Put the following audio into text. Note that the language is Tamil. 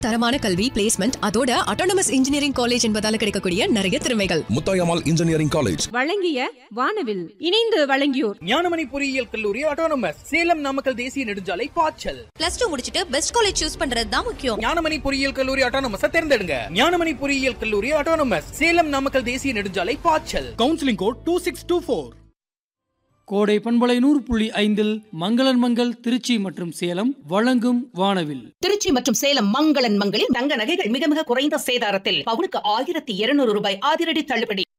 தரமான கல்வி பிளேஸ்மெண்ட் அதோட அட்டானமஸ் இன்ஜினியரிங் காலேஜ் என்பதால கிடைக்கக்கூடிய நிறைய திறமைகள் முத்தாயம்மாள் இன்ஜினியரிங் காலேஜ் வழங்கிய வானவில் இணைந்து வழங்கியோர் ஞானமணி பொறியியல் கல்லூரி ஆட்டோனமஸ் சேலம் நாமக்கல் தேசிய நெடுஞ்சாலை பாய்ச்சல் பிளஸ் டூ முடிச்சிட்டு பெஸ்ட் காலேஜ் சூஸ் பண்றது தான் முக்கியம் ஞானமணி பொறியியல் கல்லூரி ஆட்டோனமஸ் தேர்ந்தெடுங்க ஞானமணி பொறியியல் கல்லூரி ஆட்டோனமஸ் சேலம் நாமக்கல் தேசிய நெடுஞ்சாலை பாய்ச்சல் counselling code two six two four கோடை பண்பலை நூறு புள்ளி ஐந்தில் மங்களன் மங்கள் திருச்சி மற்றும் சேலம் வழங்கும் வானவில் திருச்சி மற்றும் சேலம் மங்களன் மங்களில் தங்க நகைகள் மிக மிக குறைந்த சேதாரத்தில் பவுனுக்கு ஆயிரத்தி இருநூறு ரூபாய் அதிரடி தள்ளுபடி